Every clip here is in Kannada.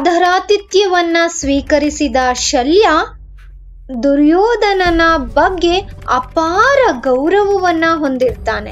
ಆದರಾತಿಥ್ಯವನ್ನ ಸ್ವೀಕರಿಸಿದ ಶಲ್ಯ ದುರ್ಯೋಧನನ ಬಗ್ಗೆ ಅಪಾರ ಗೌರವವನ್ನ ಹೊಂದಿರ್ತಾನೆ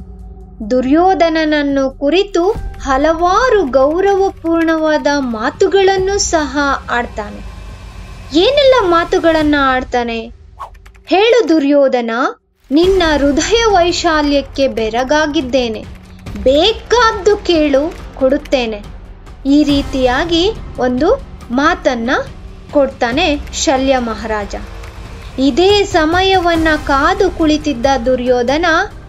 ದುರ್ಯೋಧನನನ್ನು ಕುರಿತು ಹಲವಾರು ಗೌರವಪೂರ್ಣವಾದ ಮಾತುಗಳನ್ನು ಸಹ ಆಡ್ತಾನೆ ಏನೆಲ್ಲ ಮಾತುಗಳನ್ನ ಆಡ್ತಾನೆ ಹೇಳು ದುರ್ಯೋಧನ ನಿನ್ನ ಹೃದಯ ವೈಶಾಲ್ಯಕ್ಕೆ ಬೆರಗಾಗಿದ್ದೇನೆ ಬೇಕಾದ್ದು ಕೇಳು ಕೊಡುತ್ತೇನೆ ಈ ರೀತಿಯಾಗಿ ಒಂದು ಮಾತನ್ನ ಕೊಡ್ತಾನೆ ಶಲ್ಯ ಮಹಾರಾಜ ಇದೇ ಸಮಯವನ್ನ ಕಾದು ಕುಳಿತಿದ್ದ ದುರ್ಯೋಧನ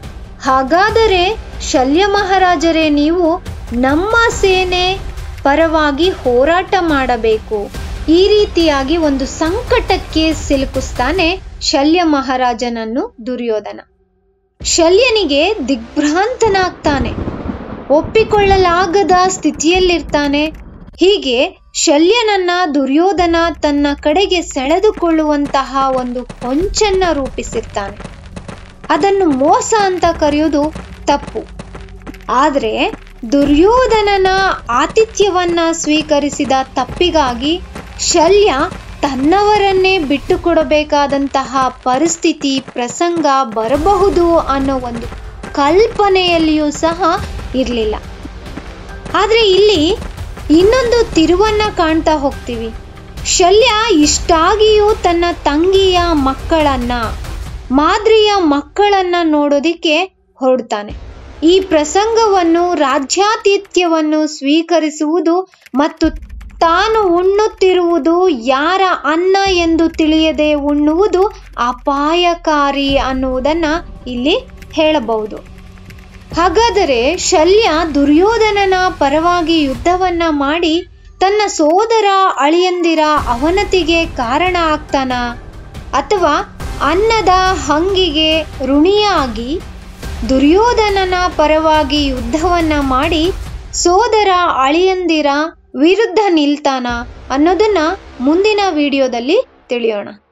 ಹಾಗಾದರೆ ಶಲ್ಯ ಮಹಾರಾಜರೇ ನೀವು ನಮ್ಮ ಸೇನೆ ಪರವಾಗಿ ಹೋರಾಟ ಮಾಡಬೇಕು ಈ ರೀತಿಯಾಗಿ ಒಂದು ಸಂಕಟಕ್ಕೆ ಸಿಲುಕಿಸ್ತಾನೆ ಶಲ್ಯ ಮಹಾರಾಜನನ್ನು ದುರ್ಯೋಧನ ಶಲ್ಯನಿಗೆ ದಿಗ್ಭ್ರಾಂತನಾಗ್ತಾನೆ ಒಪ್ಪಿಕೊಳ್ಳಲಾಗದ ಸ್ಥಿತಿಯಲ್ಲಿರ್ತಾನೆ ಹೀಗೆ ಶಲ್ಯನನ್ನ ದುರ್ಯೋಧನ ತನ್ನ ಕಡೆಗೆ ಸೆಳೆದುಕೊಳ್ಳುವಂತಹ ಒಂದು ಹೊಂಚನ್ನ ರೂಪಿಸಿರ್ತಾನೆ ಅದನ್ನು ಮೋಸ ಅಂತ ಕರೆಯೋದು ತಪ್ಪು ಆದರೆ ದುರ್ಯೋಧನನ ಆತಿಥ್ಯವನ್ನ ಸ್ವೀಕರಿಸಿದ ತಪ್ಪಿಗಾಗಿ ಶಲ್ಯ ತನ್ನವರನ್ನೇ ಬಿಟ್ಟು ಕೊಡಬೇಕಾದಂತಹ ಪರಿಸ್ಥಿತಿ ಪ್ರಸಂಗ ಬರಬಹುದು ಅನ್ನೋ ಒಂದು ಕಲ್ಪನೆಯಲ್ಲಿಯೂ ಸಹ ಇರಲಿಲ್ಲ ಆದರೆ ಇಲ್ಲಿ ಇನ್ನೊಂದು ತಿರುವನ್ನ ಕಾಣ್ತಾ ಹೋಗ್ತೀವಿ ಶಲ್ಯ ಇಷ್ಟಾಗಿಯೂ ತನ್ನ ತಂಗಿಯ ಮಕ್ಕಳನ್ನ ಮಾದ್ರಿಯ ಮಕ್ಕಳನ್ನ ನೋಡೋದಿಕ್ಕೆ ಹೊರಡ್ತಾನೆ ಈ ಪ್ರಸಂಗವನ್ನು ರಾಜ್ಯಾತಿಥ್ಯವನ್ನು ಸ್ವೀಕರಿಸುವುದು ಮತ್ತು ತಾನು ಉಣ್ಣುತ್ತಿರುವುದು ಯಾರ ಅನ್ನ ಎಂದು ತಿಳಿಯದೆ ಉಣ್ಣುವುದು ಅಪಾಯಕಾರಿ ಅನ್ನುವುದನ್ನ ಇಲ್ಲಿ ಹೇಳಬಹುದು ಹಾಗಾದರೆ ಶಲ್ಯ ದುರ್ಯೋಧನನ ಪರವಾಗಿ ಯುದ್ಧವನ್ನ ಮಾಡಿ ತನ್ನ ಸೋದರ ಅಳಿಯಂದಿರ ಅವನತಿಗೆ ಕಾರಣ ಆಗ್ತಾನ ಅಥವಾ ಅನ್ನದ ಹಂಗಿಗೆ ಋಣಿಯಾಗಿ ದುರ್ಯೋಧನನ ಪರವಾಗಿ ಯುದ್ಧವನ್ನ ಮಾಡಿ ಸೋದರ ಅಳಿಯಂದಿರ ವಿರುದ್ಧ ನಿಲ್ತಾನ ಅನ್ನೋದನ್ನ ಮುಂದಿನ ವಿಡಿಯೋದಲ್ಲಿ ತಿಳಿಯೋಣ